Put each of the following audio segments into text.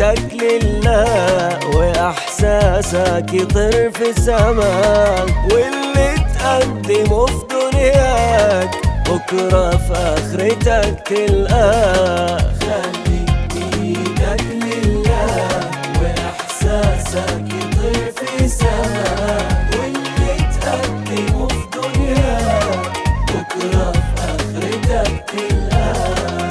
نيتك لله وإحساسك يطير في سماك واللي تقدمه في دنياك بكرة في آخرتك تلقاه خليك بإيدك لله وإحساسك يطير في سماك واللي تقدمه في دنياك بكرة في آخرتك تلقاه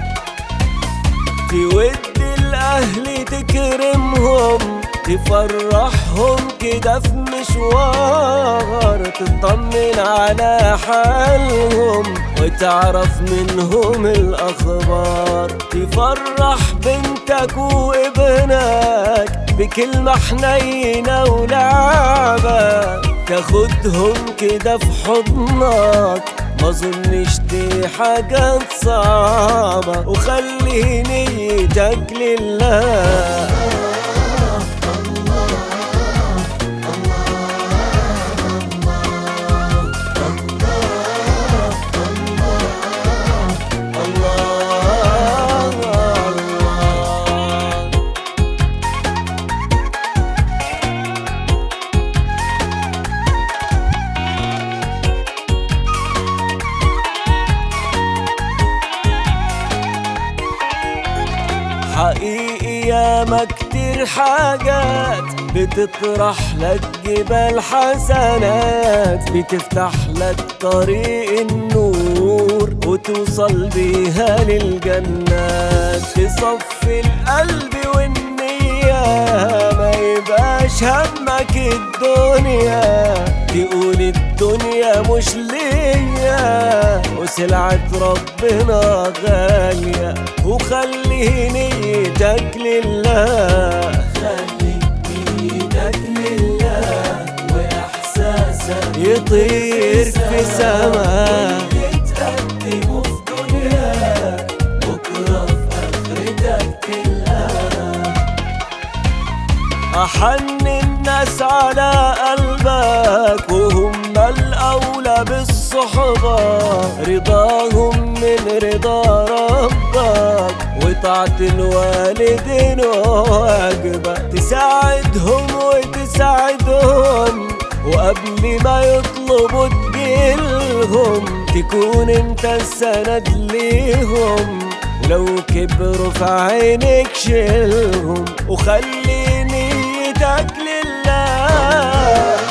تود الأهل تكرمهم تفرحهم كده في مشوار تطمن على حالهم وتعرف منهم الأخبار تفرح بنتك وابنك بكلمة حنينة ولعبة تاخدهم كده في حضنك ما ظنش دي حاجات صعبة وخلي نيتك لله الله الله حقيقي ياما كتير حاجات بتطرح لك جبال حسنات بتفتح لك طريق النور وتوصل بيها للجنات تصفي القلب والنية ما يبقاش همك الدنيا تقول الدنيا مش ليا وسلعة ربنا غالية وخلي نيتك لله خليك بإيدك لله وإحساسك يطير في سما تقدمه في دنياك بكرة في آخرتك تلقاه أحن الناس على قلبك وهم الأولى بالصحبة رضاهم من رضا ربك وطاعة الوالدين واجبة تساعدهم وتساعدهم وقبل ما يطلبوا تجيلهم تكون انت السند ليهم ولو كبروا في عينك شيلهم وخلي نيتك لله